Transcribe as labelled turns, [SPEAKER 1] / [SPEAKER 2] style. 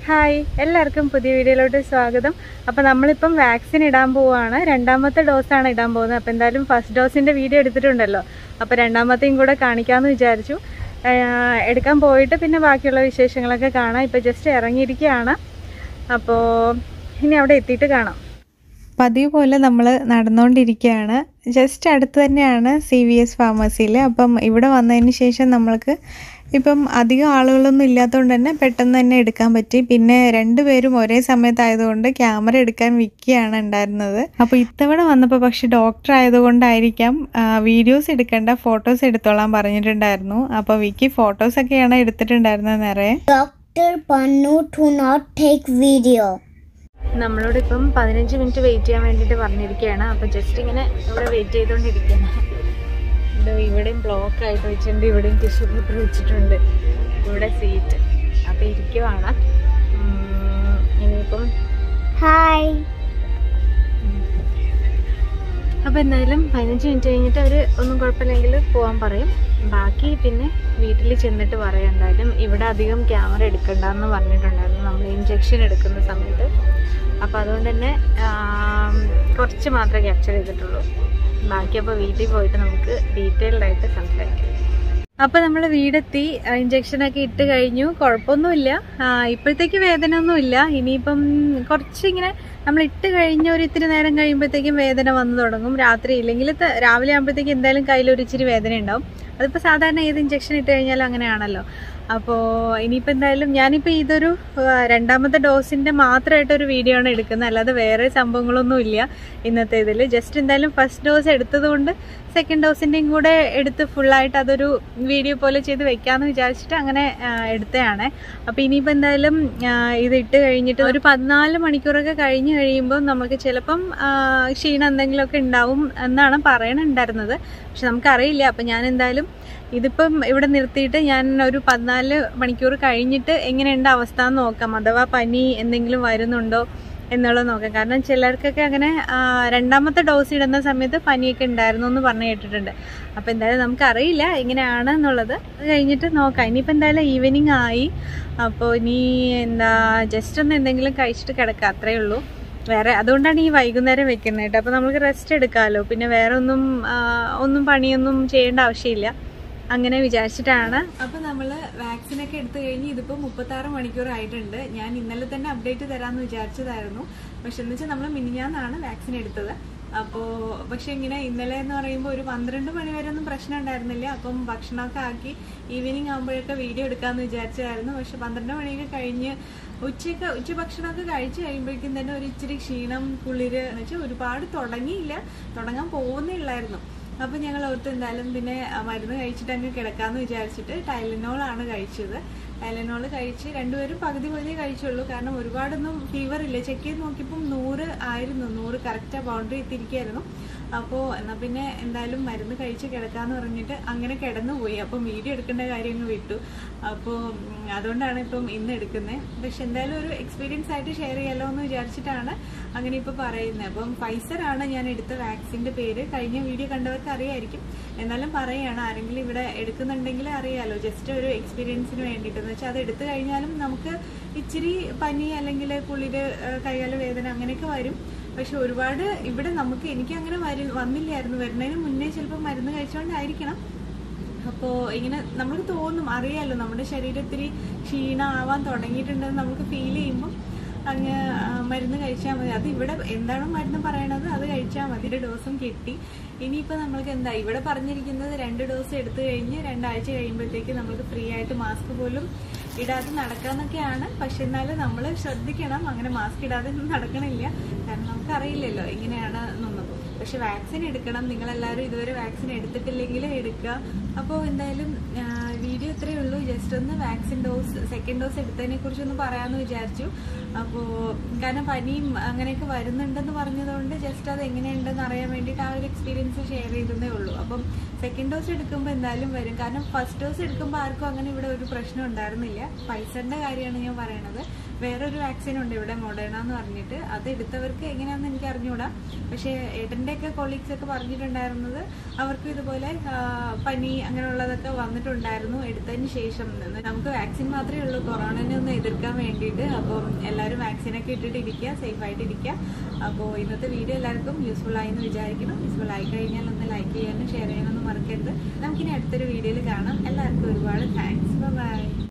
[SPEAKER 1] Hi എല്ലാവർക്കും പുതിയ വീഡിയോയിലോട്ട് സ്വാഗതം അപ്പോൾ നമ്മളിപ്പം വാക്സിൻ ഇടാൻ പോവുകയാണ് രണ്ടാമത്തെ ഡോസാണ് ഇടാൻ പോകുന്നത് അപ്പോൾ എന്തായാലും ഫസ്റ്റ് ഡോസിൻ്റെ വീഡിയോ എടുത്തിട്ടുണ്ടല്ലോ അപ്പോൾ രണ്ടാമത്തെയും കൂടെ കാണിക്കാമെന്ന് വിചാരിച്ചു ആഹ് എടുക്കാൻ പോയിട്ട് പിന്നെ ബാക്കിയുള്ള വിശേഷങ്ങളൊക്കെ കാണാം ഇപ്പോൾ ജസ്റ്റ് ഇറങ്ങിയിരിക്കുകയാണ് അപ്പോൾ ഇനി അവിടെ എത്തിയിട്ട് കാണാം പതിവ് പോലെ നമ്മൾ നടന്നുകൊണ്ടിരിക്കുകയാണ് ജസ്റ്റ് അടുത്ത് തന്നെയാണ് സി വി എസ് ഫാർമസിയിൽ അപ്പം ഇവിടെ വന്നതിന് ശേഷം നമ്മൾക്ക് ഇപ്പം അധികം ആളുകളൊന്നും ഇല്ലാത്തതുകൊണ്ട് തന്നെ പെട്ടെന്ന് തന്നെ എടുക്കാൻ പറ്റി പിന്നെ രണ്ടുപേരും ഒരേ സമയത്തായതുകൊണ്ട് ക്യാമറ എടുക്കാൻ വിക്കിയാണ് ഉണ്ടായിരുന്നത് അപ്പോൾ ഇത്തവണ വന്നപ്പോൾ പക്ഷെ ഡോക്ടർ ആയതുകൊണ്ടായിരിക്കാം വീഡിയോസ് എടുക്കേണ്ട ഫോട്ടോസ് എടുത്തോളാൻ പറഞ്ഞിട്ടുണ്ടായിരുന്നു അപ്പോൾ വിക്കി ഫോട്ടോസൊക്കെയാണ് എടുത്തിട്ടുണ്ടായിരുന്നത് നിറയെ
[SPEAKER 2] Dr. Pannu to not take video.
[SPEAKER 1] നമ്മളോട് ഇപ്പം പതിനഞ്ച് മിനിറ്റ് വെയിറ്റ് ചെയ്യാൻ വേണ്ടിയിട്ട് പറഞ്ഞിരിക്കുകയാണ് അപ്പോൾ ജസ്റ്റ് ഇങ്ങനെ ഇവിടെ വെയിറ്റ് ചെയ്തുകൊണ്ടിരിക്കുകയാണ് ഇത് ഇവിടെയും ബ്ലോക്ക് ആയിട്ട് വെച്ചിട്ടുണ്ട് ഇവിടെയും ടിഷ്യൂ പേപ്പർ വെച്ചിട്ടുണ്ട് ഇവിടെ സീറ്റ് അപ്പോൾ ഇരിക്കുവാണ് ഉം, ഇനിയിപ്പം
[SPEAKER 2] Hi.
[SPEAKER 1] അപ്പോൾ എന്തായാലും പതിനഞ്ച് മിനിറ്റ് കഴിഞ്ഞിട്ട് അവർ ഒന്നും കുഴപ്പമില്ലെങ്കിൽ പോകാൻ പറയും ബാക്കി പിന്നെ വീട്ടിൽ ചെന്നിട്ട് പറയാം എന്തായാലും ഇവിടെ അധികം ക്യാമറ എടുക്കണ്ടെന്ന് പറഞ്ഞിട്ടുണ്ടായിരുന്നു നമ്മൾ ഇഞ്ചെക്ഷൻ എടുക്കുന്ന സമയത്ത് അപ്പോൾ അതുകൊണ്ട് തന്നെ ആം, കുറച്ച് മാത്രമേ ക്യാപ്ചർ ചെയ്തിട്ടുള്ളൂ ബാക്കി അപ്പോൾ വീട്ടിൽ പോയിട്ട് നമുക്ക് ഡീറ്റെയിൽഡ് ആയിട്ട് സംസാരിക്കാം അപ്പോൾ നമ്മൾ വീടെത്തി ഇഞ്ചക്ഷനൊക്കെ ഇട്ട് കഴിഞ്ഞു കുഴപ്പമൊന്നുമില്ല ആ, ഇപ്പോഴത്തേക്ക് വേദന ഒന്നുമില്ല ഇനിയിപ്പം കുറച്ചിങ്ങനെ നമ്മൾ ഇട്ട് കഴിഞ്ഞ ഒരു ഇത്തിരി നേരം കഴിയുമ്പോഴത്തേക്കും വേദന വന്നു തുടങ്ങും രാത്രി ഇല്ലെങ്കിൽ ത- രാവിലെ ആകുമ്പോഴത്തേക്കും എന്തായാലും കയ്യിൽ ഒരു ഇച്ചിരി വേദന ഉണ്ടാവും അതിപ്പോൾ സാധാരണ ഏത് ഇഞ്ചക്ഷൻ ഇട്ട് കഴിഞ്ഞാലും അങ്ങനെയാണല്ലോ അപ്പോൾ ഇനിയിപ്പോൾ എന്തായാലും ഞാനിപ്പോൾ ഇതൊരു ആ, രണ്ടാമത്തെ ഡോസിൻ്റെ മാത്രമായിട്ടൊരു വീഡിയോ ആണ് എടുക്കുന്നത് അല്ലാതെ വേറെ സംഭവങ്ങളൊന്നും ഇല്ല ഇന്നത്തെ ഇതിൽ ജസ്റ്റ് എന്തായാലും ഫസ്റ്റ് ഡോസ് എടുത്തത് കൊണ്ട് സെക്കൻഡ് ഡോസിൻ്റെയും കൂടെ എടുത്ത് ഫുള്ളായിട്ട് അതൊരു വീഡിയോ പോലെ ചെയ്ത് വെക്കാമെന്ന് വിചാരിച്ചിട്ട് അങ്ങനെ ആ, എടുത്തതാണ് അപ്പോൾ ഇനിയിപ്പോൾ എന്തായാലും ആ, ഇത് ഇട്ട് കഴിഞ്ഞിട്ട് ഒരു പതിനാല് മണിക്കൂറൊക്കെ കഴിഞ്ഞ് കഴിയുമ്പോൾ നമുക്ക് ചിലപ്പം ആ, ക്ഷീണം എന്തെങ്കിലുമൊക്കെ ഉണ്ടാവും എന്നാണ് പറയണുണ്ടായിരുന്നത് പക്ഷെ നമുക്കറിയില്ല അപ്പം ഞാൻ എന്തായാലും ഇതിപ്പം ഇവിടെ നിർത്തിയിട്ട് ഞാൻ ഒരു പതിനാല് മണിക്കൂർ കഴിഞ്ഞിട്ട് എങ്ങനെയുണ്ട് അവസ്ഥ എന്ന് നോക്കാം അഥവാ പനി എന്തെങ്കിലും വരുന്നുണ്ടോ എന്നുള്ളത് നോക്കാം കാരണം ചിലർക്കൊക്കെ അങ്ങനെ ആ, രണ്ടാമത്തെ ഡോസ് ഇടുന്ന സമയത്ത് പനിയൊക്കെ ഉണ്ടായിരുന്നു എന്ന് പറഞ്ഞു കേട്ടിട്ടുണ്ട് അപ്പോൾ എന്തായാലും നമുക്കറിയില്ല എങ്ങനെയാണ് എന്നുള്ളത് അത് കഴിഞ്ഞിട്ട് നോക്കാം ഇനിയിപ്പോൾ എന്തായാലും ഈവനിങ് ആയി അപ്പോൾ ഇനി എന്താ ജസ്റ്റ് ഒന്ന് എന്തെങ്കിലും കഴിച്ചിട്ട് കിടക്കാം അത്രയേ ഉള്ളൂ വേറെ അതുകൊണ്ടാണ് ഈ വൈകുന്നേരം വെക്കുന്നത് കേട്ടോ അപ്പോൾ നമുക്ക് റെസ്റ്റ് എടുക്കാമല്ലോ പിന്നെ വേറെ ഒന്നും ആ, ഒന്നും പണിയൊന്നും ചെയ്യേണ്ട ആവശ്യമില്ല അങ്ങനെ വിചാരിച്ചിട്ടാണ് അപ്പോൾ നമ്മൾ വാക്സിനൊക്കെ എടുത്തു കഴിഞ്ഞ് ഇതിപ്പോൾ മുപ്പത്താറ് മണിക്കൂർ ആയിട്ടുണ്ട് ഞാൻ ഇന്നലെ തന്നെ അപ്ഡേറ്റ് തരാമെന്ന് വിചാരിച്ചതായിരുന്നു പക്ഷെ എന്ന് വെച്ചാൽ നമ്മൾ മിനിഞ്ഞാന്നാണ് വാക്സിൻ എടുത്തത് അപ്പോൾ പക്ഷെ ഇങ്ങനെ ഇന്നലെ എന്ന് പറയുമ്പോൾ ഒരു പന്ത്രണ്ട് മണി വരെ ഒന്നും പ്രശ്നം ഉണ്ടായിരുന്നില്ല അപ്പം ഭക്ഷണമൊക്കെ ആക്കി ഈവനിങ് ആകുമ്പോഴൊക്കെ വീഡിയോ എടുക്കാമെന്ന് വിചാരിച്ചതായിരുന്നു പക്ഷെ പന്ത്രണ്ട് മണിയൊക്കെ കഴിഞ്ഞ് ഉച്ചയ്ക്ക് ഉച്ച ഭക്ഷണമൊക്കെ കഴിച്ച് കഴിയുമ്പോഴേക്കും തന്നെ ഒരു ഇച്ചിരി ക്ഷീണം കുളിര് എന്ന് വെച്ചാൽ ഒരുപാട് തുടങ്ങിയില്ല തുടങ്ങാൻ പോകുന്നേ ഉള്ളായിരുന്നു അപ്പം ഞങ്ങൾ ഓർത്ത് എന്തായാലും പിന്നെ ആ, മരുന്ന് കഴിച്ചിട്ട് അങ്ങ് കിടക്കാമെന്ന് വിചാരിച്ചിട്ട് ടൈലനോളാണ് കഴിച്ചത് ടൈലനോൾ കഴിച്ച് രണ്ടുപേരും പകുതി പകുതി കഴിച്ചുള്ളൂ കാരണം ഒരുപാടൊന്നും ഫീവർ ഇല്ല ചെക്ക് ചെയ്ത് നോക്കിയപ്പം നൂറ് ആയിരുന്നു നൂറ് കറക്റ്റ് ബൗണ്ടറി എത്തിയിരിക്കുകയായിരുന്നു അപ്പോൾ എന്നാൽ പിന്നെ എന്തായാലും മരുന്ന് കഴിച്ച് കിടക്കാന്ന് പറഞ്ഞിട്ട് അങ്ങനെ കിടന്നു പോയി അപ്പം വീഡിയോ എടുക്കേണ്ട കാര്യം അങ്ങ് വിട്ടു അപ്പോൾ ഉം, അതുകൊണ്ടാണ് ഇപ്പം ഇന്ന് എടുക്കുന്നത് പക്ഷെ എന്തായാലും ഒരു എക്സ്പീരിയൻസ് ആയിട്ട് ഷെയർ ചെയ്യാലോ എന്ന് വിചാരിച്ചിട്ടാണ് അങ്ങനെ ഇപ്പോൾ പറയുന്നത് അപ്പം ഫൈസർ ആണ് ഞാൻ എടുത്ത വാക്സിൻ്റെ പേര് കഴിഞ്ഞ വീഡിയോ കണ്ടവർക്ക് അറിയായിരിക്കും എന്നാലും പറയുകയാണ് ആരെങ്കിലും ഇവിടെ എടുക്കുന്നുണ്ടെങ്കിൽ അറിയാലോ ജസ്റ്റ് ഒരു എക്സ്പീരിയൻസിന് വേണ്ടിയിട്ട് എന്ന് വെച്ചാൽ അത് എടുത്തു കഴിഞ്ഞാലും നമുക്ക് ഇച്ചിരി പനി അല്ലെങ്കിൽ കുളിര് ഏഹ്, കൈകാല വേദന അങ്ങനെയൊക്കെ വരും പക്ഷെ ഒരുപാട് ഇവിടെ നമുക്ക് എനിക്ക് അങ്ങനെ വരി വന്നില്ലായിരുന്നു വരുന്നതിന് മുന്നേ ചിലപ്പോൾ മരുന്ന് കഴിച്ചുകൊണ്ടായിരിക്കണം അപ്പോൾ ഇങ്ങനെ നമുക്ക് തോന്നും അറിയാലോ നമ്മുടെ ശരീരത്തിൽ ക്ഷീണമാവാൻ തുടങ്ങിയിട്ടുണ്ടെന്ന് നമുക്ക് ഫീൽ ചെയ്യുമ്പോൾ അങ്ങ് ആ, മരുന്ന് കഴിച്ചാൽ മതി അത് ഇവിടെ എന്താണ് മരുന്ന് പറയണത് അത് കഴിച്ചാൽ മതി ഒരു ഡോസും കിട്ടി ഇനിയിപ്പോൾ നമ്മൾക്ക് എന്താ ഇവിടെ പറഞ്ഞിരിക്കുന്നത് രണ്ട് ഡോസ് എടുത്തു കഴിഞ്ഞ് രണ്ടാഴ്ച കഴിയുമ്പോഴത്തേക്ക് നമുക്ക് ഫ്രീ ആയിട്ട് മാസ്ക് പോലും ഇടാതെ നടക്കാന്നൊക്കെയാണ് പക്ഷെ എന്നാലും നമ്മൾ ശ്രദ്ധിക്കണം അങ്ങനെ മാസ്ക് ഇടാതെ ഒന്നും നടക്കണില്ല കാരണം നമുക്കറിയില്ലല്ലോ എങ്ങനെയാണ് എന്നൊന്നും പക്ഷെ വാക്സിൻ എടുക്കണം നിങ്ങളെല്ലാവരും ഇതുവരെ വാക്സിൻ എടുത്തിട്ടില്ലെങ്കിൽ എടുക്കുക അപ്പോൾ എന്തായാലും വീഡിയോ ഇത്രയേ ഉള്ളൂ ജസ്റ്റ് ഒന്ന് വാക്സിൻ ഡോസ് സെക്കൻഡ് ഡോസ് എടുത്തതിനെ കുറിച്ചൊന്ന് പറയാമെന്ന് വിചാരിച്ചു അപ്പോൾ കാരണം പനിയും അങ്ങനെയൊക്കെ വരുന്നുണ്ടെന്ന് പറഞ്ഞതുകൊണ്ട് ജസ്റ്റ് അത് എങ്ങനെയുണ്ടെന്ന് അറിയാൻ വേണ്ടിയിട്ട് ആ ഒരു എക്സ്പീരിയൻസ് ഷെയർ ചെയ്തതേ ഉള്ളൂ അപ്പം സെക്കൻഡ് ഡോസ് എടുക്കുമ്പോൾ എന്തായാലും വരും കാരണം ഫസ്റ്റ് ഡോസ് എടുക്കുമ്പോൾ ആർക്കും അങ്ങനെ ഇവിടെ ഒരു പ്രശ്നം ഉണ്ടായിരുന്നില്ല ഫൈസറിന്റെ കാര്യമാണ് ഞാൻ പറയണത് വേറൊരു വാക്സിൻ ഉണ്ട് ഇവിടെ മൊഡേണ എന്ന് പറഞ്ഞിട്ട് അത് എടുത്തവർക്ക് എങ്ങനെയാണെന്ന് എനിക്ക് അറിഞ്ഞുകൂടാ പക്ഷേ ഏട്ടൻ്റെ ഒക്കെ കൊളീഗ്സ് ഒക്കെ പറഞ്ഞിട്ടുണ്ടായിരുന്നത് അവർക്ക് ഇതുപോലെ ആ, പനി അങ്ങനെയുള്ളതൊക്കെ വന്നിട്ടുണ്ടായിരുന്നു എടുത്തതിന് ശേഷം നമുക്ക് വാക്സിൻ മാത്രമേ ഉള്ളൂ കൊറോണനെ ഒന്ന് എതിർക്കാൻ വേണ്ടിയിട്ട് അപ്പം എല്ലാവരും വാക്സിനൊക്കെ ഇട്ടിട്ട് ഇരിക്കുക സേഫ് ആയിട്ട് ഇരിക്കുക അപ്പോൾ ഇന്നത്തെ വീഡിയോ എല്ലാവർക്കും യൂസ്ഫുൾ ആയി എന്ന് വിചാരിക്കുന്നു യൂസ്ഫുൾ ആയി കഴിഞ്ഞാൽ ഒന്ന് ലൈക്ക് ചെയ്യാനും ഷെയർ ചെയ്യാനൊന്നും മറക്കരുത് നമുക്കിനി അടുത്തൊരു വീഡിയോയിൽ കാണാം എല്ലാവർക്കും ഒരുപാട് താങ്ക്സ് ബൈ